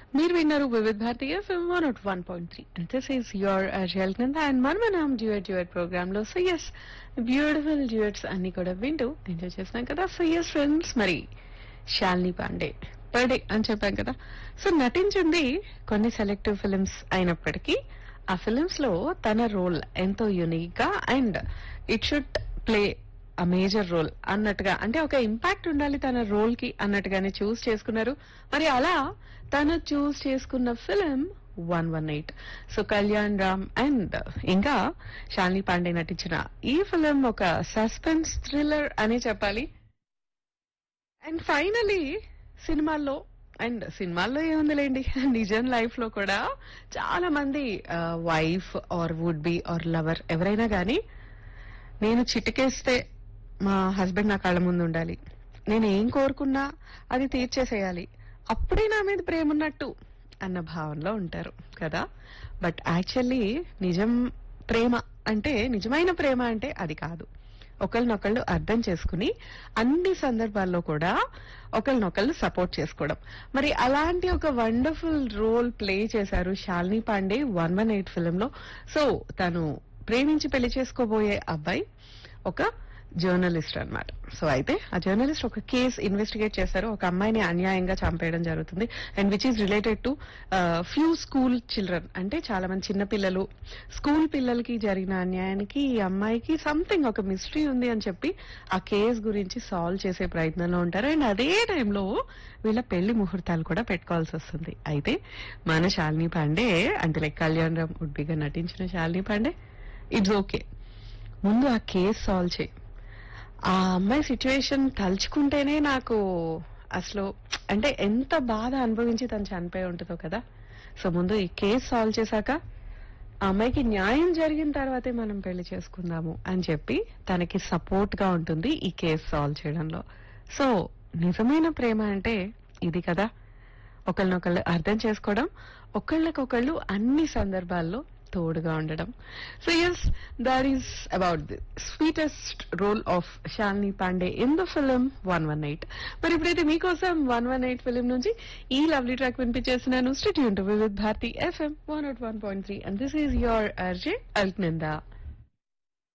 మీరు విన్నారు Vividh Bharati FM one not one point three and this is your అజయల్ కింద అండ్ మన మనం డ్యూయట్ డ్యూయట్ ప్రోగ్రామ్ లో సో ఎస్ బ్యూటిఫుల్ డ్యూయట్స్ అన్ని కూడా వింటూ ఎంజాయ్ చేస్తున్నాం కదా సో ఎస్ ఫ్రెండ్స్ మరి శాలిని పాండే బర్త్డే అని చెప్పాం కదా సో నటించింది కొన్ని సెలెక్టివ్ ఫిలిమ్స్ అయినప్పటికీ ఆ ఫిలిమ్స్ లో తన రోల్ ఎంతో యునిక్ గా and it should play a major role అన్నట్టుగా అంటే ఒక ఇంపాక్ట్ ఉండాలి తన రోల్ కి అన్నట్టుగానే చూస్ చేసుకున్నారు మరి అలా తను చూస్ చేసుకున్న film one one eight so Kalyan Ram and ఇంకా శాలిని పాండే నటించిన ఈ ఫిలిం ఒక సస్పెన్స్ థ్రిల్లర్ అని చెప్పాలి అండ్ ఫైనలీ సినిమాల్లో అండ్ సినిమాల్లో ఏముందిలేండి నిజం లైఫ్ లో కూడా చాలా మంది wife or would be or lover ఎవరైనా గానీ నేను చిటికేస్తే మా హస్బెండ్ నా కళ్ళ ముందు ఉండాలి నేను ఏం కోరుకున్నా అది తీర్చేసేయాలి అప్పుడే నా మీద ప్రేమ ఉన్నట్టు అన్న భావనలో ఉంటారు కదా బట్ యాక్చువల్లీ నిజం ప్రేమ అంటే నిజమైన ప్రేమ అంటే అది కాదు ఒకళ్ళనొకళ్ళు అర్థం చేసుకుని అన్ని సందర్భాల్లో కూడా ఒకళ్ళనొకళ్ళు సపోర్ట్ చేసుకోవడం మరి అలాంటి ఒక వండర్ఫుల్ రోల్ ప్లే చేశారు Shalini Pandey one one eight film లో సో తను ప్రేమించి పెళ్లి చేసుకోబోయే అబ్బాయి ఒక జర్నలిస్ట్ అన్నమాట సో అయితే ఆ జర్నలిస్ట్ ఒక కేసు ఇన్వెస్టిగేట్ చేశారు ఒక అమ్మాయిని అన్యాయంగా చంపేయడం జరుగుతుంది and which is related to few school children అంటే చాలా మంది చిన్న పిల్లలు స్కూల్ పిల్లలకి జరిగిన అన్యాయానికి ఈ అమ్మాయికి సంథింగ్ ఒక మిస్టరీ ఉంది అని చెప్పి ఆ కేసు గురించి సాల్వ్ చేసే ప్రయత్నంలో ఉంటారు అండ్ అదే టైంలో వీళ్ళ పెళ్లి ముహూర్తాలు కూడా పెట్టుకోవాల్సి వస్తుంది అయితే మన శాలిని పాండే అంటే లైక్ కళ్యాణ్ రామ్ ఉడ్బిగా నటించిన శాలిని పాండే ఇట్స్ ఓకే ముందు ఆ కేసు సాల్వ్ చేయి ఆ అమ్మాయి సిచ్యువేషన్ తలుచుకుంటేనే నాకు అసలు అంటే ఎంత బాధ అనుభవించి తను చనిపోయి ఉంటుందో కదా సో ముందు ఈ కేసు సాల్వ్ చేశాక ఆ అమ్మాయికి న్యాయం జరిగిన తర్వాతే మనం పెళ్లి చేసుకుందాము అని చెప్పి తనకి సపోర్ట్ గా ఉంటుంది ఈ కేసు సాల్వ్ చేయడంలో సో నిజమైన ప్రేమ అంటే ఇది కదా ఒకళ్ళనొకళ్ళు అర్థం చేసుకోవడం ఒకళ్ళకొకళ్ళు అన్ని సందర్భాల్లో తోడుగా ఉండడం so yes that is about the sweetest role of Shalini Pandey in the film one one eight మరి ఇప్పుడైతే మీకోసం వన్ వన్ ఎయిట్ ఫిలిం నుంచి ఈ లవ్లీ ట్రాక్ వినిపించేస్తున్నాను stay tuned to with Bharati FM one not one point three and this is your RJ Alaknanda